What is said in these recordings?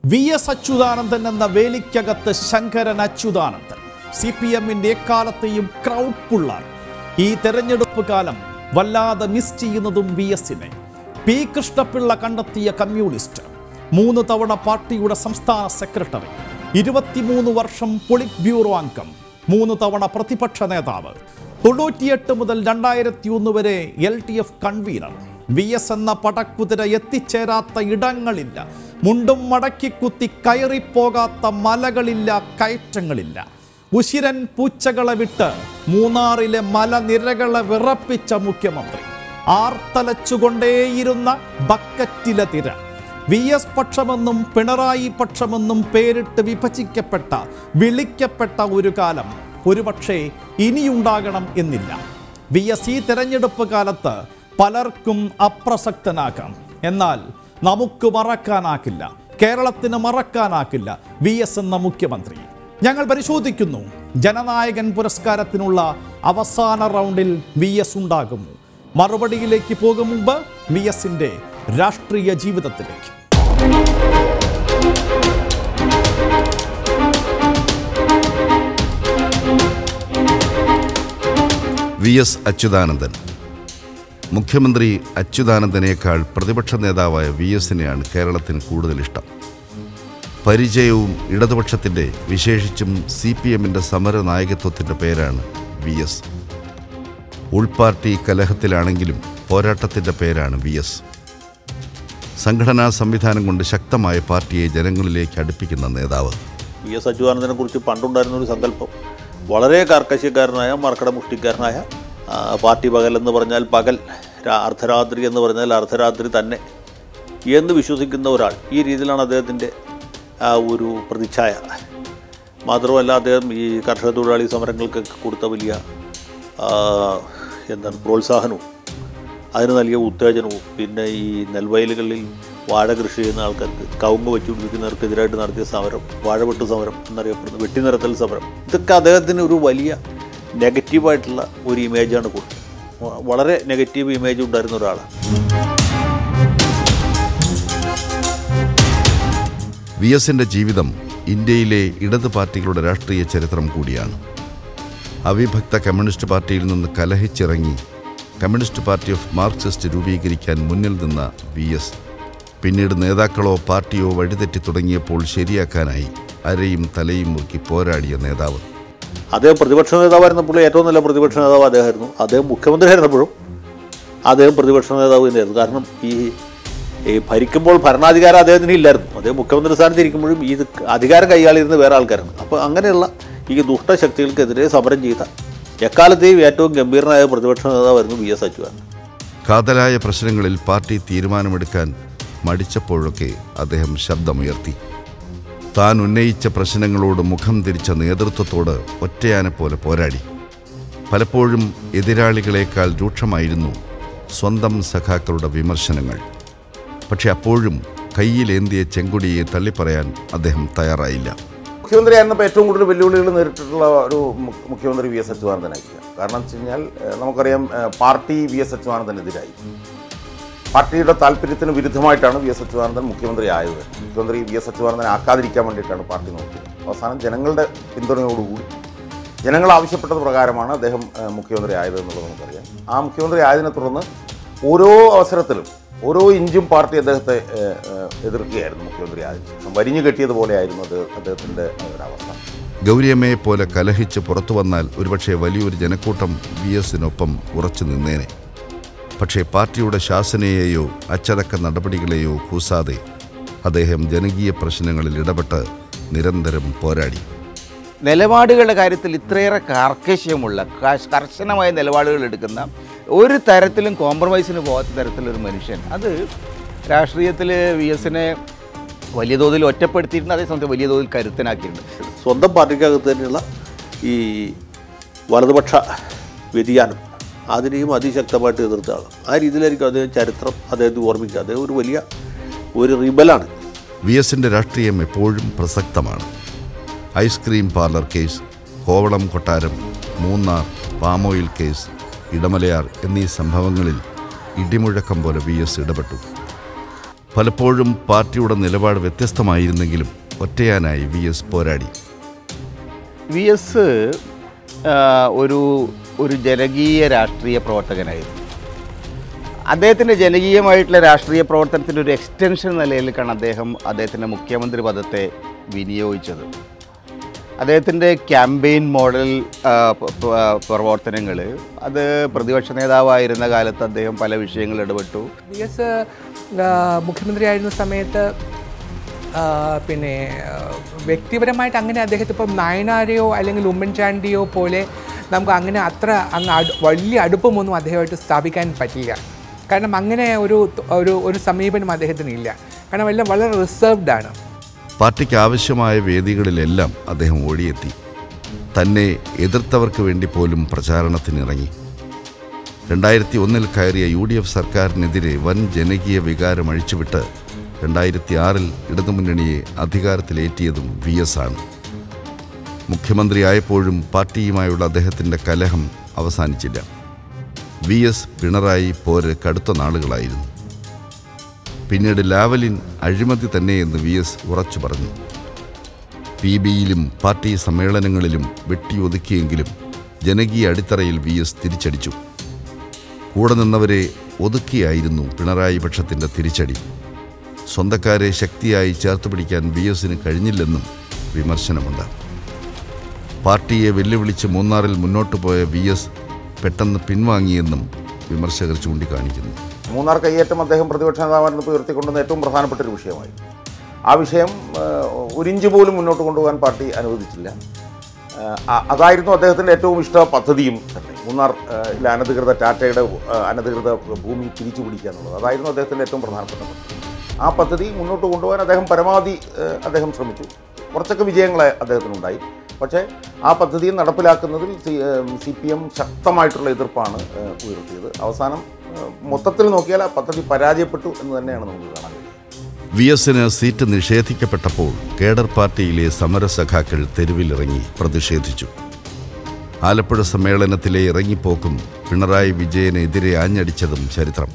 V S Achuthanandan എന്ന Velikkakathu Sankaran Achuthanandan C P എമ്മിന്റെ എക്കാലത്തെയും ക്രൗഡ് പുള്ളാൻ ഈ തെരഞ്ഞെടുപ്പ് കാലം വല്ലാതെ മിസ് ചെയ്യുന്നതും വി എസിനെ പി കൃഷ്ണപിള്ള കണ്ടെത്തിയ കമ്മ്യൂണിസ്റ്റ് മൂന്ന് തവണ പാർട്ടിയുടെ സംസ്ഥാന സെക്രട്ടറി ഇരുപത്തിമൂന്ന് വർഷം പൊളിറ്റ് ബ്യൂറോ അംഗം മൂന്ന് തവണ പ്രതിപക്ഷ നേതാവ് തൊണ്ണൂറ്റിയെട്ട് മുതൽ രണ്ടായിരത്തി ഒന്ന് വരെ L T F convener V S എന്ന പടക്കുതിര എത്തിച്ചേരാത്ത ഇടങ്ങളില്ല മുണ്ടും മടക്കി കുത്തി കയറിപ്പോകാത്ത മലകളില്ല കയറ്റങ്ങളില്ല ഉശിരൻ പൂച്ചകളെ വിട്ട് മൂന്നാറിലെ മലനിരകളെ വിറപ്പിച്ച മുഖ്യമന്ത്രി ആർത്തലച്ചുകൊണ്ടേയിരുന്ന ബക്കറ്റിലെ തിര വി എസ് പക്ഷമെന്നും പിണറായി പക്ഷമെന്നും പേരിട്ട് വിഭജിക്കപ്പെട്ട വിളിക്കപ്പെട്ട ഒരു കാലം ഒരുപക്ഷെ ഇനിയുണ്ടാകണം എന്നില്ല വി എസ് ഈ തെരഞ്ഞെടുപ്പ് കാലത്ത് പലർക്കും അപ്രസക്തനാക്കാം എന്നാൽ നമുക്ക് മറക്കാനാകില്ല കേരളത്തിന് മറക്കാനാകില്ല വി എസ് എന്ന മുഖ്യമന്ത്രി ഞങ്ങൾ പരിശോധിക്കുന്നു ജനനായകൻ പുരസ്കാരത്തിനുള്ള അവസാന റൗണ്ടിൽ വി എസ് ഉണ്ടാകുമോ മറുപടിയിലേക്ക് പോകും മുമ്പ് വി എസിന്റെ രാഷ്ട്രീയ ജീവിതത്തിലേക്ക് വി എസ് അച്യുതാനന്ദൻ മുഖ്യമന്ത്രി അച്യുതാനന്ദനേക്കാൾ പ്രതിപക്ഷ നേതാവായ വി എസിനെയാണ് കേരളത്തിന് കൂടുതൽ ഇഷ്ടം പരിചയവും ഇടതുപക്ഷത്തിൻ്റെ വിശേഷിച്ചും സി പി എമ്മിൻ്റെ സമര നായകത്വത്തിൻ്റെ പേരാണ് വി എസ് ഉൾപാർട്ടി കലഹത്തിലാണെങ്കിലും പോരാട്ടത്തിൻ്റെ പേരാണ് വി എസ് സംഘടനാ സംവിധാനം കൊണ്ട് ശക്തമായ പാർട്ടിയെ ജനങ്ങളിലേക്ക് അടുപ്പിക്കുന്ന നേതാവ് വി എസ് അച്യുതാനന്ദനെ കുറിച്ച് പണ്ടുണ്ടായിരുന്ന ഒരു സങ്കല്പം വളരെ കാർക്കശ്യക്കാരനായ മറക്കട മുഷ്ടിക്കാരനായ ആ, പാർട്ടി പകൽ എന്ന് പറഞ്ഞാൽ പകൽ രാ- അർദ്ധരാത്രി എന്ന് പറഞ്ഞാൽ അർദ്ധരാത്രി തന്നെ എന്ന് വിശ്വസിക്കുന്ന ഒരാൾ ഈ രീതിയിലാണ് അദ്ദേഹത്തിൻ്റെ ആ ഒരു പ്രതിച്ഛായ മാത്രമല്ല അദ്ദേഹം ഈ കർഷക തൊഴിലാളി സമരങ്ങൾക്കൊക്കെ കൊടുത്ത വലിയ ആ, എന്താണ് പ്രോത്സാഹനവും അതിന് നൽകിയ ഉത്തേജനവും പിന്നെ ഈ നെൽവയലുകളിൽ വാഴ കൃഷി ചെയ്യുന്ന ആൾക്കാർക്ക് കവുങ്ങ് വെച്ചുപിടിപ്പിക്കുന്നവർക്കെതിരായിട്ട് നടത്തിയ സമരം വാഴവെട്ട് സമരം എന്നറിയപ്പെടുന്ന വെട്ടിനിരത്തൽ സമരം ഇതൊക്കെ അദ്ദേഹത്തിന് ഒരു വലിയ നെഗറ്റീവായിട്ടുള്ള ഒരു ഇമേജാണ് കൊടുത്തത് വ- വളരെ നെഗറ്റീവ് ഇമേജ് ഉണ്ടായിരുന്ന ഒരാളാണ് വി എസിൻ്റെ ജീവിതം ഇന്ത്യയിലെ ഇടത് പാർട്ടികളുടെ രാഷ്ട്രീയ ചരിത്രം കൂടിയാണ് അവിഭക്ത കമ്മ്യൂണിസ്റ്റ് പാർട്ടിയിൽ നിന്ന് കലഹിച്ചിറങ്ങി കമ്മ്യൂണിസ്റ്റ് പാർട്ടി ഓഫ് മാർക്സിസ്റ്റ് രൂപീകരിക്കാൻ മുന്നിൽ നിന്ന വി എസ് പിന്നീട് നേതാക്കളോ പാർട്ടിയോ വഴിതെറ്റി തുടങ്ങിയപ്പോൾ ശരിയാക്കാനായി അരയും തലയും മുറുക്കി പോരാടിയ നേതാവ് അദ്ദേഹം പ്രതിപക്ഷ നേതാവായിരുന്നപ്പോൾ ഏറ്റവും നല്ല പ്രതിപക്ഷ നേതാവ് അദ്ദേഹമായിരുന്നു അദ്ദേഹം മുഖ്യമന്ത്രി ആയിരുന്നപ്പോഴും അദ്ദേഹം പ്രതിപക്ഷ നേതാവ് തന്നെയായിരുന്നു കാരണം ഈ ഈ ഭരിക്കുമ്പോൾ ഭരണാധികാരം അദ്ദേഹത്തിന് ഇല്ലായിരുന്നു അദ്ദേഹം മുഖ്യമന്ത്രി സ്ഥാനത്ത് ഇരിക്കുമ്പോഴും ഇത് അധികാരം കൈയാളിരുന്ന വേറെ ആൾക്കാരാണ് അപ്പോൾ അങ്ങനെയുള്ള ഈ ദുഷ്ടശക്തികൾക്കെതിരെ സമരം ചെയ്ത എക്കാലത്തെയും ഏറ്റവും ഗംഭീരനായ പ്രതിപക്ഷ നേതാവായിരുന്നു വി എസ് അച്യുതാനന്ദൻ കാതലായ പ്രശ്നങ്ങളിൽ പാർട്ടി തീരുമാനമെടുക്കാൻ മടിച്ചപ്പോഴൊക്കെ അദ്ദേഹം ശബ്ദമുയർത്തി താൻ ഉന്നയിച്ച പ്രശ്നങ്ങളോട് മുഖം തിരിച്ച നേതൃത്വത്തോട് ഒറ്റയാനെ പോലെ പോരാടി പലപ്പോഴും എതിരാളികളെക്കാൾ രൂക്ഷമായിരുന്നു സ്വന്തം സഖാക്കളുടെ വിമർശനങ്ങൾ പക്ഷെ അപ്പോഴും കയ്യിലേന്തിയ ചെങ്കൊടിയെ തള്ളിപ്പറയാൻ അദ്ദേഹം തയ്യാറായില്ല മുഖ്യമന്ത്രിയായിരുന്നപ്പോൾ ഏറ്റവും കൂടുതൽ വെല്ലുവിളികൾ നേരിട്ടിട്ടുള്ള ഒരു മു- മുഖ്യമന്ത്രി വി എസ് അച്യുതാനന്ദനായിരിക്കും കാരണം വെച്ച് കഴിഞ്ഞാൽ ഏഹ്, നമുക്കറിയാം ഏഹ്, പാർട്ടി വി എസ് അച്യുതാനന്ദനെതിരായി പാർട്ടിയുടെ താല്പര്യത്തിന് വിരുദ്ധമായിട്ടാണ് വി എസ് അച്യുതാനന്ദൻ മുഖ്യമന്ത്രി ആയത് മുഖ്യമന്ത്രി വി എസ് അച്യുതാനന്ദനെ ആക്കാതിരിക്കാൻ വേണ്ടിയിട്ടാണ് പാർട്ടി നോക്കിയത് അവസാനം ജനങ്ങളുടെ പിന്തുണയോടുകൂടി ജനങ്ങൾ ആവശ്യപ്പെട്ടത് പ്രകാരമാണ് അദ്ദേഹം ഏഹ്, മുഖ്യമന്ത്രി ആയത് എന്നുള്ളത് നമുക്കറിയാം ആ മുഖ്യമന്ത്രി ആയതിനെ തുടർന്ന് ഓരോ അവസരത്തിലും ഓരോ ഇഞ്ചും പാർട്ടി അദ്ദേഹത്തെ ഏഹ്, ഏഹ്, എതിർക്കുകയായിരുന്നു മുഖ്യമന്ത്രി ആയതിനു ശേഷം വരിഞ്ഞു കെട്ടിയതുപോലെയായിരുന്നു അത് അദ്ദേഹത്തിൻ്റെ ഒരവസ്ഥ ഗൗരിയമ്മയെ പോലെ കലഹിച്ച് പുറത്തു വന്നാൽ ഒരുപക്ഷെ വലിയൊരു ജനക്കൂട്ടം വി എസിനൊപ്പം ഉറച്ചു നിന്നേനെ പക്ഷേ പാർട്ടിയുടെ ശാസനയെയോ അച്ചടക്ക നടപടികളെയോ കൂസാതെ അദ്ദേഹം ജനകീയ പ്രശ്നങ്ങളിൽ ഇടപെട്ട് നിരന്തരം പോരാടി നിലപാടുകളുടെ കാര്യത്തിൽ ഇത്രയേറെ കാർക്കശ്യമുള്ള ക- കർശനമായ നിലപാടുകൾ എടുക്കുന്ന ഒരു തരത്തിലും കോംപ്രമൈസിന് പോകാത്ത തരത്തിലൊരു മനുഷ്യൻ അത് രാഷ്ട്രീയത്തിൽ വി എസിനെ വലിയ തോതിൽ ഒറ്റപ്പെടുത്തിയിട്ടുണ്ട് അതേസമയത്ത് വലിയ തോതിൽ കരുത്തനാക്കിയിട്ടുണ്ട് സ്വന്തം പാർട്ടിക്കകത്ത് തന്നെയുള്ള ഈ വലതുപക്ഷ വ്യതിയാനം അതിനെയും അതിശക്തമായിട്ട് എതിർത്ത ആൾ ആ രീതിയിലായിരിക്കും അദ്ദേഹം ചരിത്രം അദ്ദേഹത്തെ ഓർമ്മിക്കുക അദ്ദേഹം ഒരു വലിയ ഒരു റിബലാണ് വി എസിൻ്റെ രാഷ്ട്രീയം എപ്പോഴും പ്രസക്തമാണ് ഐസ്ക്രീം പാർലർ കേസ് കോവളം കൊട്ടാരം മൂന്നാർ പാമോയിൽ കേസ് ഇടമലയാർ എന്നീ സംഭവങ്ങളിൽ ഇടിമുഴക്കം പോലെ വി എസ് ഇടപെട്ടു പലപ്പോഴും പാർട്ടിയുടെ നിലപാട് വ്യത്യസ്തമായിരുന്നെങ്കിലും ഒറ്റയാനായി വി എസ് പോരാടി വി എസ് ഒരു ഒരു ജനകീയ രാഷ്ട്രീയ പ്രവർത്തകനായിരുന്നു അദ്ദേഹത്തിൻ്റെ ജനകീയമായിട്ടുള്ള രാഷ്ട്രീയ പ്രവർത്തനത്തിൻ്റെ ഒരു എക്സ്റ്റൻഷൻ നിലയിലേക്കാണ് അദ്ദേഹം അദ്ദേഹത്തിൻ്റെ മുഖ്യമന്ത്രി പദത്തെ വിനിയോഗിച്ചത് അദ്ദേഹത്തിൻ്റെ ക്യാമ്പയിൻ മോഡൽ പ്രവർത്തനങ്ങൾ അത് പ്രതിപക്ഷ നേതാവായിരുന്ന കാലത്ത് അദ്ദേഹം പല വിഷയങ്ങളിൽ ഇടപെട്ടു വി എസ് മുഖ്യമന്ത്രിയായിരുന്ന സമയത്ത് ആ, പിന്നെ ആ, വ്യക്തിപരമായിട്ട് അങ്ങനെ അദ്ദേഹത്തെ ഇപ്പം നായനാരെയോ അല്ലെങ്കിൽ ഉമ്മൻചാണ്ടിയോ പോലെ നമുക്ക് അങ്ങനെ അത്ര അങ്ങ് അടു വലിയ അടുപ്പമൊന്നും അദ്ദേഹമായിട്ട് സ്ഥാപിക്കാൻ പറ്റില്ല കാരണം അങ്ങനെ ഒരു ഒരു ഒരു സമീപനം അദ്ദേഹത്തിന് ഇല്ല കാരണം എല്ലാം വളരെ റിസർവ്ഡ് ആണ് പാർട്ടിക്ക് ആവശ്യമായ വേദികളിലെല്ലാം അദ്ദേഹം ഓടിയെത്തി തന്നെ എതിർത്തവർക്ക് വേണ്ടി പോലും പ്രചാരണത്തിനിറങ്ങി രണ്ടായിരത്തി ഒന്നിൽ കയറിയ യു ഡി എഫ് സർക്കാരിനെതിരെ വൻ ജനകീയ വികാരം അഴിച്ചുവിട്ട് രണ്ടായിരത്തി ആറിൽ ഇടതുമുന്നണിയെ അധികാരത്തിലേറ്റിയതും വി എസ് ആണ് മുഖ്യമന്ത്രിയായപ്പോഴും പാർട്ടിയുമായുള്ള അദ്ദേഹത്തിൻ്റെ കലഹം അവസാനിച്ചില്ല വി എസ് പിണറായി പോര് കടുത്ത നാളുകളായിരുന്നു പിന്നീട് ലാവലിൻ അഴിമതി തന്നെയെന്ന് വി എസ് ഉറച്ചു പറഞ്ഞു പി ബിയിലും പാർട്ടി സമ്മേളനങ്ങളിലും വെട്ടിയൊതുക്കിയെങ്കിലും ജനകീയ അടിത്തറയിൽ വി എസ് തിരിച്ചടിച്ചു കൂടെ നിന്നവരെ ഒതുക്കിയായിരുന്നു പിണറായി പക്ഷത്തിൻ്റെ തിരിച്ചടി സ്വന്തക്കാരെ ശക്തിയായി ചേർത്ത് പിടിക്കാൻ വി എസിന് കഴിഞ്ഞില്ലെന്നും വിമർശനമുണ്ട് പാർട്ടിയെ വെല്ലുവിളിച്ച് മൂന്നാറിൽ മുന്നോട്ടു പോയ വി എസ് പെട്ടെന്ന് പിൻവാങ്ങിയെന്നും വിമർശകർ ചൂണ്ടിക്കാണിക്കുന്നു മൂന്നാർ കയ്യേറ്റം അദ്ദേഹം പ്രതിപക്ഷ നേതാവായിരുന്നപ്പോൾ ഉയർത്തിക്കൊണ്ടുവന്ന ഏറ്റവും പ്രധാനപ്പെട്ട ഒരു വിഷയമായി ആ വിഷയം ഏഹ്, ഒരിഞ്ച് പോലും മുന്നോട്ട് കൊണ്ടുപോകാൻ പാർട്ടി അനുവദിച്ചില്ല ഏഹ്, അ- അതായിരുന്നു അദ്ദേഹത്തിൻ്റെ ഏറ്റവും ഇഷ്ട പദ്ധതിയും തന്നെ മൂന്നാർ ഏഹ്, ലെ അനധികൃത ടാറ്റയുടെ ഏഹ്, അനധികൃത ഭൂമി തിരിച്ചു പിടിക്കുക എന്നുള്ളത് അതായിരുന്നു അദ്ദേഹത്തിൻ്റെ ഏറ്റവും പ്രധാനപ്പെട്ട പദ്ധതി ആ പദ്ധതി മുന്നോട്ട് കൊണ്ടുപോകാൻ അദ്ദേഹം പരമാവധി ഏഹ്, അദ്ദേഹം ശ്രമിച്ചു കുറച്ചൊക്കെ വിജയങ്ങൾ അദ്ദേഹത്തിനുണ്ടായി പക്ഷേ ആ പദ്ധതി നടപ്പിലാക്കുന്നതിൽ സി സി പി എം ശക്തമായിട്ടുള്ള എതിർപ്പാണ് ഏഹ്, ഉയർത്തിയത് അവസാനം ഏഹ്, മൊത്തത്തിൽ നോക്കിയാൽ ആ പദ്ധതി പരാജയപ്പെട്ടു എന്ന് തന്നെയാണ് നമുക്ക് കാണാൻ കഴിയുന്നത് വി എസിന് സീറ്റ് നിഷേധിക്കപ്പെട്ടപ്പോൾ കേഡർ പാർട്ടിയിലെ സമരസഖാക്കൾ തെരുവിലിറങ്ങി പ്രതിഷേധിച്ചു ആലപ്പുഴ സമ്മേളനത്തിലെ ഇറങ്ങിപ്പോക്കും പിണറായി വിജയനെതിരെ ആഞ്ഞടിച്ചതും ചരിത്രം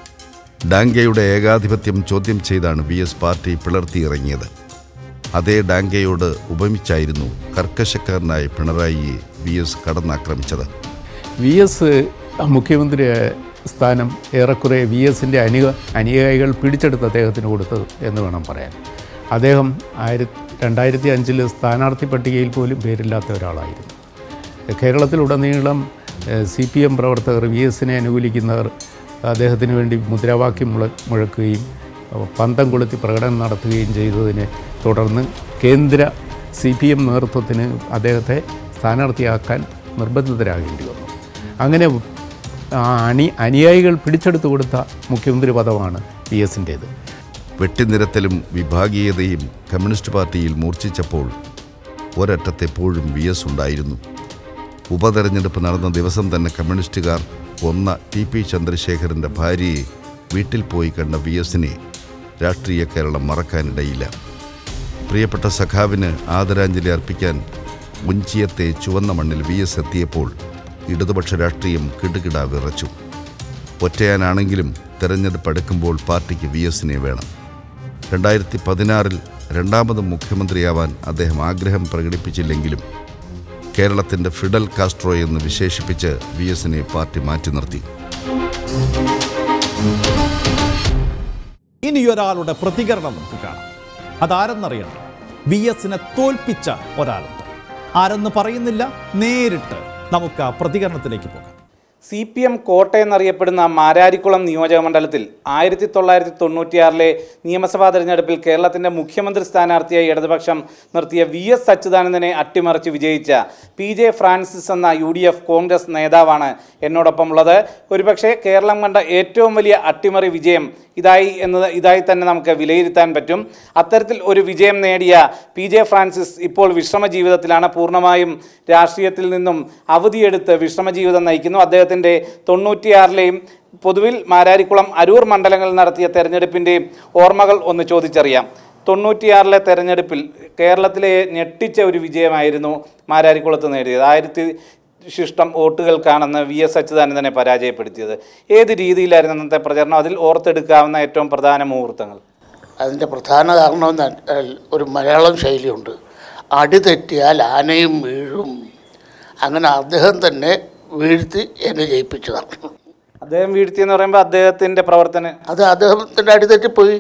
ഡാങ്കയുടെ ഏകാധിപത്യം ചോദ്യം ചെയ്താണ് വി എസ് പാർട്ടി പിളർത്തിയിറങ്ങിയത് അതേ ഡാങ്കയോട് ഉപമിച്ചായിരുന്നു കർക്കശക്കാരനായ പിണറായിയെ വി എസ് കടന്നാക്രമിച്ചത് വി എസ് മുഖ്യമന്ത്രി സ്ഥാനം ഏറെക്കുറെ വി എസിൻ്റെ അനുക അനുയായികൾ പിടിച്ചെടുത്ത് അദ്ദേഹത്തിന് കൊടുത്തത് എന്ന് വേണം പറയാൻ അദ്ദേഹം ആയിരത്തി രണ്ടായിരത്തി അഞ്ചിൽ സ്ഥാനാർത്ഥി പട്ടികയിൽ പോലും പേരില്ലാത്ത ഒരാളായിരുന്നു കേരളത്തിലുടനീളം സി പി എം പ്രവർത്തകർ വി എസിനെ അനുകൂലിക്കുന്നവർ അദ്ദേഹത്തിന് വേണ്ടി മുദ്രാവാക്യം മുഴ മുഴക്കുകയും അഹ് പന്തം കൊളുത്തി പ്രകടനം നടത്തുകയും ചെയ്തതിനെ തുടർന്ന് കേന്ദ്ര സി പി എം നേതൃത്വത്തിന് അദ്ദേഹത്തെ സ്ഥാനാർത്ഥിയാക്കാൻ നിർബന്ധിതരാകേണ്ടി വന്നു അങ്ങനെ ആ അണി അനുയായികൾ പിടിച്ചെടുത്തു കൊടുത്ത മുഖ്യമന്ത്രി പദമാണ് വി എസിൻ്റേത് വെട്ടിനിരത്തലും വിഭാഗീയതയും കമ്മ്യൂണിസ്റ്റ് പാർട്ടിയിൽ മൂർച്ഛിച്ചപ്പോൾ ഒരറ്റത്തെപ്പോഴും വി എസ് ഉണ്ടായിരുന്നു ഉപതെരഞ്ഞെടുപ്പ് നടന്ന ദിവസം തന്നെ കമ്മ്യൂണിസ്റ്റുകാർ കൊന്ന ടി പി ചന്ദ്രശേഖരൻ്റെ ഭാര്യയെ വീട്ടിൽ പോയി കണ്ട വി എസിനെ രാഷ്ട്രീയ കേരളം മറക്കാനിടയില്ല പ്രിയപ്പെട്ട സഖാവിന് ആദരാഞ്ജലി അർപ്പിക്കാൻ മുഞ്ചിയത്തെ ചുവന്ന മണ്ണിൽ വി എസ് എത്തിയപ്പോൾ ഇടതുപക്ഷ രാഷ്ട്രീയം കിടുകിട വിറച്ചു ഒറ്റയാനാണെങ്കിലും തെരഞ്ഞെടുപ്പ് അടുക്കുമ്പോൾ പാർട്ടിക്ക് വി എസിനെ വേണം രണ്ടായിരത്തി പതിനാറിൽ രണ്ടാമതും മുഖ്യമന്ത്രിയാവാൻ അദ്ദേഹം ആഗ്രഹം പ്രകടിപ്പിച്ചില്ലെങ്കിലും കേരളത്തിൻ്റെ ഫിഡൽ കാസ്ട്രോ എന്ന് വിശേഷിപ്പിച്ച് വി എസിനെ പാർട്ടി മാറ്റി നിർത്തി ഇനിയൊരാളുടെ പ്രതികരണം നമുക്ക് കാണാം അതാരെന്നറിയണം വി എസിനെ തോൽപ്പിച്ച ഒരാളുണ്ട് ആരെന്ന് പറയുന്നില്ല നേരിട്ട് നമുക്ക് ആ പ്രതികരണത്തിലേക്ക് പോകാം സി പി എം കോട്ട എന്നറിയപ്പെടുന്ന മാരാരിക്കുളം നിയോജക മണ്ഡലത്തിൽ ആയിരത്തി തൊള്ളായിരത്തി തൊണ്ണൂറ്റിയാറിലെ നിയമസഭാ തെരഞ്ഞെടുപ്പിൽ കേരളത്തിൻ്റെ മുഖ്യമന്ത്രി സ്ഥാനാർത്ഥിയായി ഇടതുപക്ഷം നിർത്തിയ വി എസ് അച്യുതാനന്ദനെ അട്ടിമറിച്ച് വിജയിച്ച പി ജെ ഫ്രാൻസിസ് എന്ന യു ഡി എഫ് കോൺഗ്രസ് നേതാവാണ് എന്നോടൊപ്പം ഉള്ളത് ഒരുപക്ഷെ കേരളം കണ്ട ഏറ്റവും വലിയ അട്ടിമറി വിജയം ഇതായി എന്നത് ഇതായി തന്നെ നമുക്ക് വിലയിരുത്താൻ പറ്റും അത്തരത്തിൽ ഒരു വിജയം നേടിയ പി ജെ ഫ്രാൻസിസ് ഇപ്പോൾ വിശ്രമ ജീവിതത്തിലാണ് പൂർണ്ണമായും രാഷ്ട്രീയത്തിൽ നിന്നും അവധിയെടുത്ത് വിശ്രമ ജീവിതം നയിക്കുന്നു അദ്ദേഹത്തിൻ്റെ തൊണ്ണൂറ്റിയാറിലെയും പൊതുവിൽ മാരാരിക്കുളം അരൂർ മണ്ഡലങ്ങളിൽ നടത്തിയ തെരഞ്ഞെടുപ്പിൻ്റെയും ഓർമ്മകൾ ഒന്ന് ചോദിച്ചറിയാം തൊണ്ണൂറ്റിയാറിലെ തെരഞ്ഞെടുപ്പിൽ കേരളത്തിലെ ഞെട്ടിച്ച ഒരു വിജയമായിരുന്നു മാരാരിക്കുളത്ത് നേടിയത് ആയിരത്തി ശിഷ്ടം വോട്ടുകൾക്കാണെന്ന് വി എസ് അച്യുതാനന്ദനെ പരാജയപ്പെടുത്തിയത് ഏത് രീതിയിലായിരുന്നു അന്നത്തെ പ്രചരണം അതിൽ ഓർത്തെടുക്കാവുന്ന ഏറ്റവും പ്രധാന മുഹൂർത്തങ്ങൾ അതിൻ്റെ പ്രധാന കാരണം എന്ന് വെച്ചാൽ ഒരു മലയാളം ശൈലിയുണ്ട് അടി തെറ്റിയാൽ ആനയും വീഴും അങ്ങനെ അദ്ദേഹം തന്നെ വീഴ്ത്തി എന്നെ ജയിപ്പിച്ചതാണ് അദ്ദേഹം വീഴ്ത്തിയെന്ന് പറയുമ്പോൾ അദ്ദേഹത്തിൻ്റെ പ്രവർത്തനം അത് അദ്ദേഹത്തിൻ്റെ അടി തെറ്റിപ്പോയി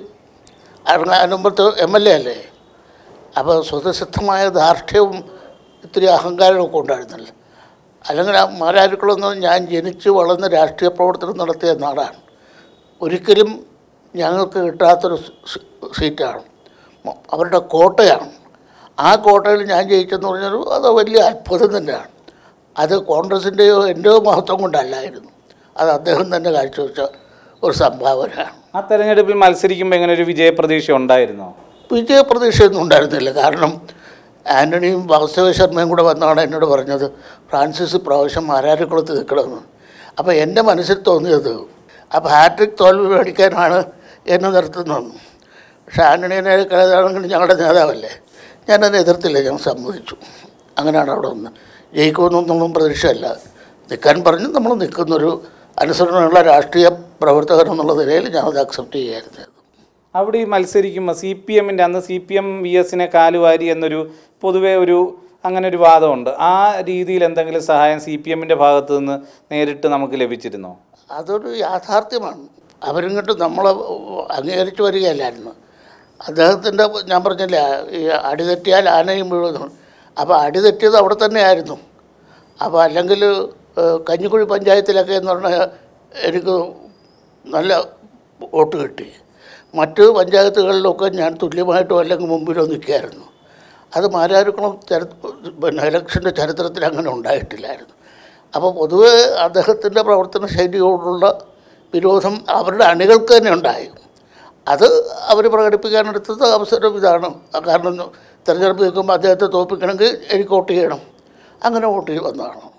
അതിന് മുമ്പത്തെ എം എൽ എ അല്ലേ അപ്പോൾ സ്വതസിദ്ധമായ ധാർഷ്ട്യവും ഇത്തിരി അഹങ്കാരമൊക്കെ ഉണ്ടായിരുന്നല്ലോ അല്ലെങ്കിൽ ആ മാരാരിക്കുളൊന്നും ഞാൻ ജനിച്ച് വളർന്ന് രാഷ്ട്രീയ പ്രവർത്തനം നടത്തിയ നാടാണ് ഒരിക്കലും ഞങ്ങൾക്ക് കിട്ടാത്തൊരു സീ- സീറ്റാണ് മ- അവരുടെ കോട്ടയാണ് ആ കോട്ടയിൽ ഞാൻ ജയിച്ചെന്ന് പറഞ്ഞാൽ അത് വലിയ അത്ഭുതം തന്നെയാണ് അത് കോൺഗ്രസിൻ്റെയോ എൻ്റെയോ മഹത്വം കൊണ്ടല്ലായിരുന്നു അത് അദ്ദേഹം തന്നെ കാഴ്ചവെച്ച ഒരു സംഭാവനയാണ് ആ തെരഞ്ഞെടുപ്പിൽ മത്സരിക്കുമ്പോൾ എങ്ങനെ ഒരു വിജയപ്രതീക്ഷ ഉണ്ടായിരുന്നോ വിജയപ്രതീക്ഷയൊന്നും ഉണ്ടായിരുന്നില്ല കാരണം ആൻ്റണിയും വാസ്തവ ശർമ്മയും കൂടെ വന്നാണ് എന്നോട് പറഞ്ഞത് ഫ്രാൻസിസ് ഇപ്രാവശ്യം മാരാരിക്കുളത്ത് നിൽക്കണമെന്ന് അപ്പോൾ എൻ്റെ മനസ്സിൽ തോന്നിയത് അപ്പോൾ ഹാട്രിക് തോൽവി മേടിക്കാനാണ് എന്നെ നിർത്തുന്നത് പക്ഷേ ആൻ്റണിയെ കളയാണെങ്കിൽ ഞങ്ങളുടെ നേതാവല്ലേ ഞാനതിനെ എതിർത്തില്ല ഞാൻ സമ്മതിച്ചു അങ്ങനെയാണ് അവിടെ വന്ന് ജയിക്കുമെന്നൊന്നും പ്രതീക്ഷയല്ല നിൽക്കാൻ പറഞ്ഞു നമ്മൾ നിൽക്കുന്നൊരു അനുസരണമുള്ള രാഷ്ട്രീയ പ്രവർത്തകൻ എന്നുള്ള നിലയിൽ ഞാനത് അക്സെപ്റ്റ് ചെയ്യായിരുന്നു അവിടെ ഈ മത്സരിക്കുമ്പോൾ സി പി എമ്മിൻ്റെ അന്ന് സി പി എം വി എസിനെ കാലുവാരി എന്നൊരു പൊതുവേ ഒരു അങ്ങനെ ഒരു വാദമുണ്ട് ആ രീതിയിൽ എന്തെങ്കിലും സഹായം സി പി എമ്മിൻ്റെ ഭാഗത്തു നിന്ന് നേരിട്ട് നമുക്ക് ലഭിച്ചിരുന്നോ അതൊരു യാഥാർത്ഥ്യമാണ് അവരിങ്ങോട്ട് നമ്മളെ അംഗീകരിച്ചു വരികയല്ലായിരുന്നു അദ്ദേഹത്തിൻ്റെ ഞാൻ പറഞ്ഞില്ലേ ഈ അടിതെറ്റിയാൽ ആനയും വീഴുന്നു അപ്പോൾ അടിതെറ്റിയത് അവിടെ തന്നെയായിരുന്നു അപ്പോൾ അല്ലെങ്കിൽ ഏഹ്, കഞ്ഞിക്കുഴി പഞ്ചായത്തിലൊക്കെ എന്ന് പറഞ്ഞാൽ എനിക്ക് നല്ല വോട്ട് കിട്ടി മറ്റ് പഞ്ചായത്തുകളിലൊക്കെ ഞാൻ തുല്യമായിട്ടോ അല്ലെങ്കിൽ മുമ്പിലോ നിൽക്കുകയായിരുന്നു അത് മാരാരിക്കുളം ചരി പിന്നെ ഇലക്ഷൻ്റെ ചരിത്രത്തിൽ അങ്ങനെ ഉണ്ടായിട്ടില്ലായിരുന്നു അപ്പോൾ പൊതുവെ അദ്ദേഹത്തിൻ്റെ പ്രവർത്തന ശൈലിയോടുള്ള വിരോധം അവരുടെ അണികൾക്ക് തന്നെ ഉണ്ടായി അത് അവർ പ്രകടിപ്പിക്കാനെടുത്തത് അവസരം ഇതാണ് കാരണം തിരഞ്ഞെടുപ്പ് നിൽക്കുമ്പോൾ അദ്ദേഹത്തെ തോൽപ്പിക്കണമെങ്കിൽ എനിക്ക് വോട്ട് ചെയ്യണം അങ്ങനെ വോട്ട് ചെയ്ത് വന്നതാണ്